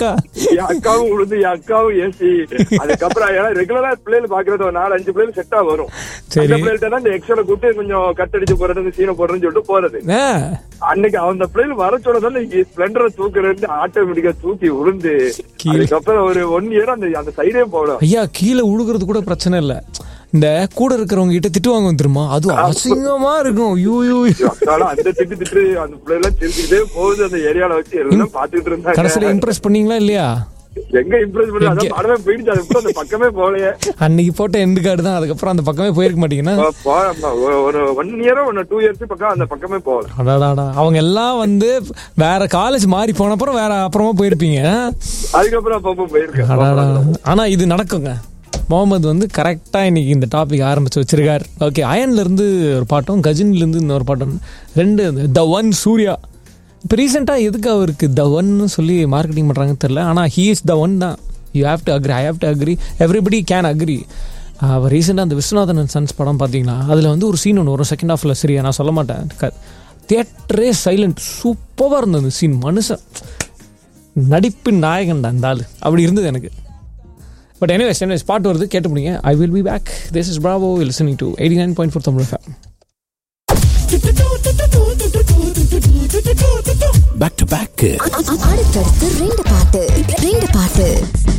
அக்கா என் அக்காவும் உழுது என் அக்காவும் ஏசி அதுக்கப்புறம் ஏன்னா ரெகுலரா பிள்ளைகள் பாக்குறது ஒரு நாலு அஞ்சு பிள்ளைகள் செட்டா வரும் சரி. அந்த பிள்ளைகிட்ட தான் இந்த எக்ஸல கூப்பிட்டு கொஞ்சம் கட் அடிச்சு போறது சீனை போடுறதுன்னு சொல்லிட்டு போறது ஆ, அன்னைக்கு அந்த பிள்ளைகள் வர சொல்லதான் ஸ்பிளண்டரை தூக்குறது ஆட்டோமேட்டிக்கா தூக்கி உளுந்து கீழே. அதுக்கப்புறம் ஒரு ஒன் இயர் அந்த அந்த சைடே போடும் ஐயா கீழே உழுகிறது கூட பிரச்சனை இல்ல இந்த கூட இருக்கிறவங்க கிட்ட திட்டுவாங்க தெரியுமா அது அசிங்கமா இருக்கும் ஐயோ ஐயோ, ஐயோ. அக்காலும் அந்த திட்டு திட்டு அந்த பிள்ளைகள் சிரிச்சுக்கிட்டே போகுது அந்த ஏரியால வச்சு எல்லாம் பாத்துக்கிட்டு இருந்தாங்க கடைசியில இம்ப்ரெஸ் பண்ணீங்களா இல்லையா எங்க இம்ப்ரெஸ் பண்ணி அதான் படமே போயிடுச்சு அது அந்த பக்கமே போகலையே அன்னைக்கு போட்ட எண்டு கார்டு தான் அதுக்கப்புறம் அந்த பக்கமே போயிருக்க மாட்டீங்கன்னா போ- போ- ஒரு- ஒரு ஒன் இயரோ ஒன்னு டூ இயர்ஸ் பக்கம் அந்த பக்கமே போகல அடாடாடா அவங்க எல்லாம் வந்து வேற காலேஜ் மாறி போன அப்புறம் வேற அப்புறமா போயிருப்பீங்க அதுக்கப்புறம் அப்பப்போ போயிருக்கேன் அடாடா ஆனா இது நடக்குங்க முகமது வந்து கரெக்டா இன்னைக்கு இந்த டாபிக் ஆரம்பிச்சு வச்சிருக்காரு ஓகே அயன்ல இருந்து ஒரு பாட்டும் கஜின்ல இருந்து இன்னொரு பாட்டும் ரெண்டு த ஒன் சூர்யா இப்போ ரீசெண்டாக எதுக்கு அவருக்கு த ஒன்னு சொல்லி மார்க்கெட்டிங் பண்ணுறாங்கன்னு தெரில ஆனால் ஹீ இஸ் த ஒன் தான் you have to agree I have to agree everybody can agree அவர் ரீசெண்டாக அந்த விஸ்வநாதன் அண்ட் சன்ஸ் படம் பார்த்தீங்கன்னா அதில் வந்து ஒரு சீன் ஒன்று வரும் செகண்ட் ஹாஃபில் சரியா நான் சொல்ல மாட்டேன் தியேட்டரே சைலண்ட் சூப்பராக இருந்தது அந்த சீன் மனுஷன் நடிப்பின் நாயகன் தான் இந்த ஆள் அப்படி இருந்தது எனக்கு பட் எனிவேஸ் எனிவேஸ் பாட்டு வருது கேட்டு முடியுங்க I will be back this is Bravo listening to eighty nine point four Tamil fame back to back அடுத்தடுத்து ரெண்டு பாட்டு ரெண்டு பாட்டு